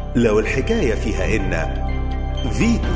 لو الحكاية فيها إن فيتو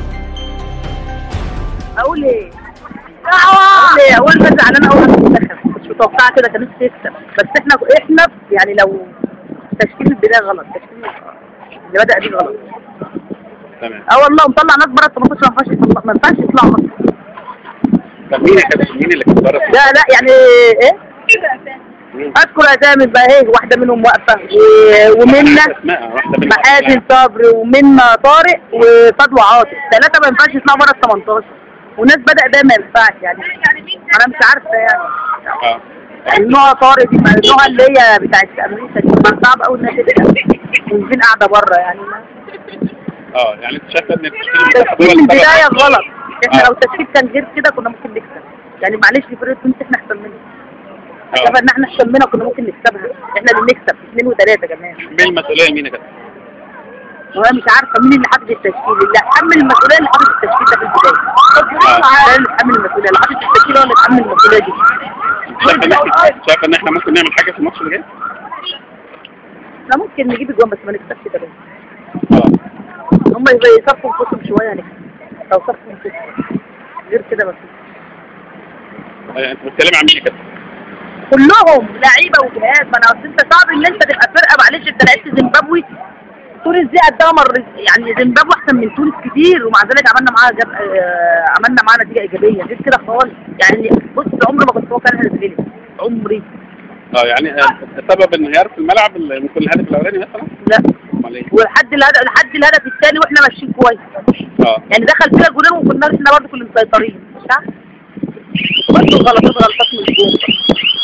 اقول ايه؟ اقول ايه؟ اول ما زعلان اول ما تنتخب مش متوقعه كده كان نفسي يكسب بس احنا احنا يعني لو تشكيل البدايه غلط تشكيل اللي بدا بيه غلط تمام اه والله مطلع ناس بره 18 ما ينفعش يطلع- ما ينفعش يطلعوا مصر طب مين يا كابتن مين اللي كان بره لا لا يعني ايه؟ مين؟ اذكر اسامي بقى ايه واحده منهم واقفه و- ومنى اسماء واحده من محاسن صبري ومنى طارق وفضوى عاطف ثلاثه ما ينفعش يطلعوا بره ال 18 وناس بدا ده ما ينفعش يعني انا مش عارفه يعني اه النوع طارق دي النوع اللي هي بتاعت امريكا دي ما صعب قوي انها تبقى ونزين قاعده بره يعني اه يعني انت شايفه ان التشكيل تشكيل البدايه غلط احنا آه. لو التشكيل كان غير كده كنا ممكن نكسب يعني معلش فرقه تونس احنا احسن منها اه شايفه ان احنا احسن منها كنا ممكن نكسبها احنا اللي نكسب اثنين وثلاثه كمان مين المسؤوليه مين يا كابتن وانا مش عارفه مين اللي حاطط التشكيل اللي حمل المسؤوليه اللي حاطط التشكيل ده في البدايه ده اللي حمل المسؤوليه اللي حاطط التشكيل هو اللي حمل المسؤوليه دي شايفه ان احنا شايفه ان احنا ممكن نعمل حاجه في الماتش اللي جاي احنا ممكن نجيب الجون بس ما نكسبش كمان اه هم يصفوا انفسهم شويه هنكسب لو صفوا انفسهم غير كده بس آه، انت بتتكلم عن مين يا كابتن كلهم لعيبه وجهاز ما انا اصل انت صعب ان انت تبقى فرقه معلش انت لعبت زيمبابوي تونس دي قدها مر يعني زيمبابوي احسن من تونس كتير ومع ذلك عملنا معاها جب... آه، عملنا معاها نتيجه ايجابيه غير كده خالص يعني بص عمري ما كنت متوقع ان احنا نتغلب عمري اه يعني آه، سبب انهيار في الملعب ال- ممكن الهدف الاولاني مثلا لا امال ايه ولحد الهدف لحد الهدف الثاني واحنا ماشيين كويس اه يعني دخل فينا جولين وكنا احنا برضه كنا مسيطرين مش عارف برضه غلطات غلطات من الجون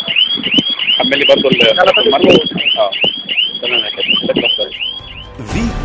حملي برضو ال- غلطات المرمى الجول. اه تمام يا كابتن شكرا فيتو